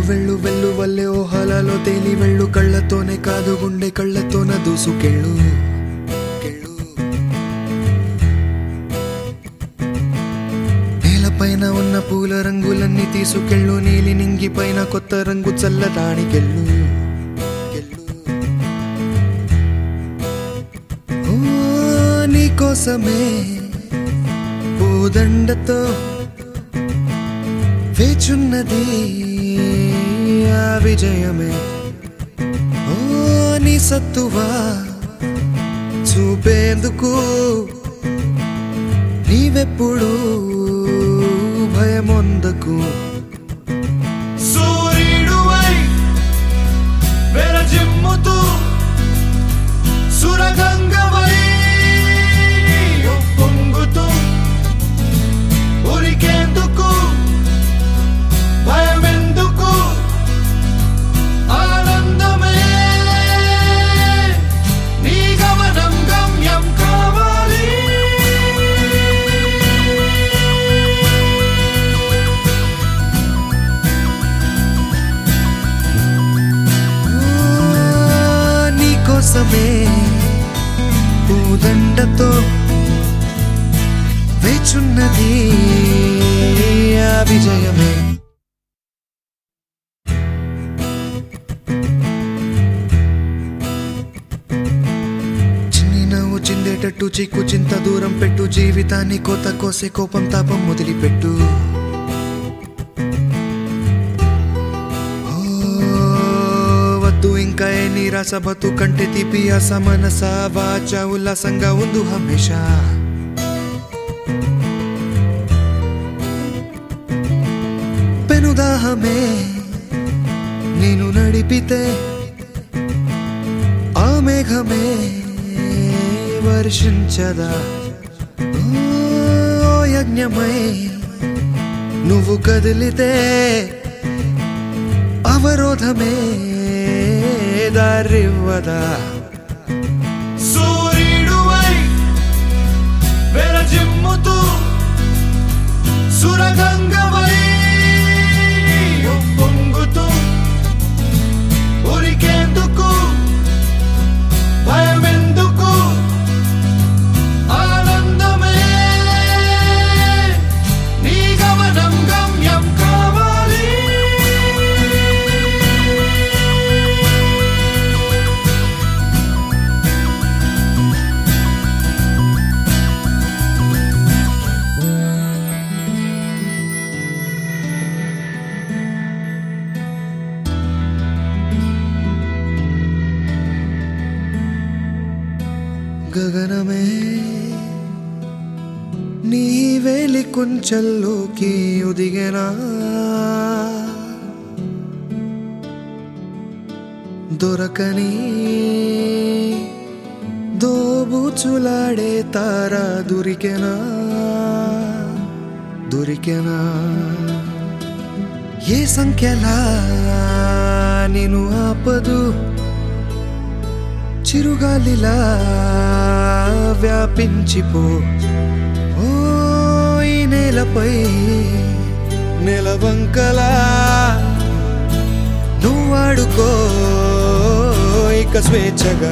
వెళ్ళు వెళ్ళు వల్లే ఓహలలో తేలి వెళ్ళు కళ్ళతోనే కాదు గుండె కళ్ళతోన దూసుకెళ్ళు కెళ్ళు. నేలపైన ఉన్న పూల రంగులన్నీ తీసుకెళ్ళు నీలి నింగి పైన కొత్త రంగు చల్లదానికెళ్ళు కెళ్ళు. ఓ నీకోసమే పూదండతో వేచున్నది ఆ విజయమే ఓ నీ సత్తువా చూపేందుకు నీవెప్పుడు భయమొందకు సూర్యుడువై వెరజిమ్ముతూ సురగంగవై పొంగుతూ ఉరికేందుకు భయమెందుకు ఆనందమే నీ గమనం గమ్యం కావాలి ఓ, నీకోసమే పూదండతో వేచున్నది ఆ విజయమే చిన్ని నవ్వు చిందేటట్టు చిక్కు చింత దూరం పెట్టు జీవితాన్ని కోత కోసే కోపం తాపం వదిలిపెట్టు ఓ, వద్దు ఇంకా ఏ నిరాశ బతు కంటే తీపి ఆశ మనస వాచ ఉల్లాసంగా ఉందు హమేషా పెనుదాహమే నేను నడిపితే ఆ మేఘమే వర్షించదా ఓ యజ్ఞమై నువ్వు కదిలితే అవరోధమే దారివ్వదా సూర్యుడువై వెరజిమ్ముతూ సురగంగవై పొంగుతూ ఉరికేందుకు భయమెందుకు ఆనందమే నీ గమనం గమ్యం కావాలి గగనమే నీ వేలి కుంచల్లోకి ఒదిగనా దొరకని దోబూచులాడే తారా దొరికెనా దొరికెనా ఏ సంఖ్యలా నేను ఆపదు చిరుగాలిలా వ్యాపించిపో ఓ ఈ నేలపై నెలవంకలా నువ్వాడుకో ఇక స్వేచ్ఛగా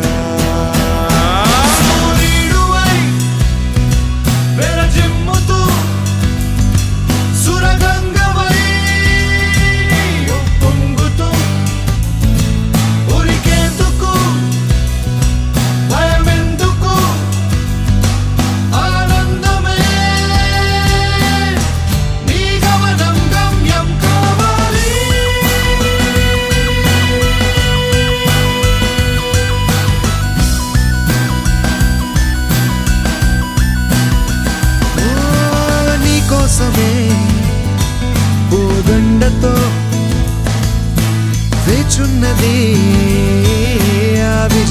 సూర్యుడువై వెరజిమ్ముతూ సురగంగవై పొంగుతూ ఉరికేందుకు భయమెందుకు ఆనందమే నీ గమనం గమ్యం కావాలి ఓ నీకోసమే పూదండతో వేచున్నది ఆ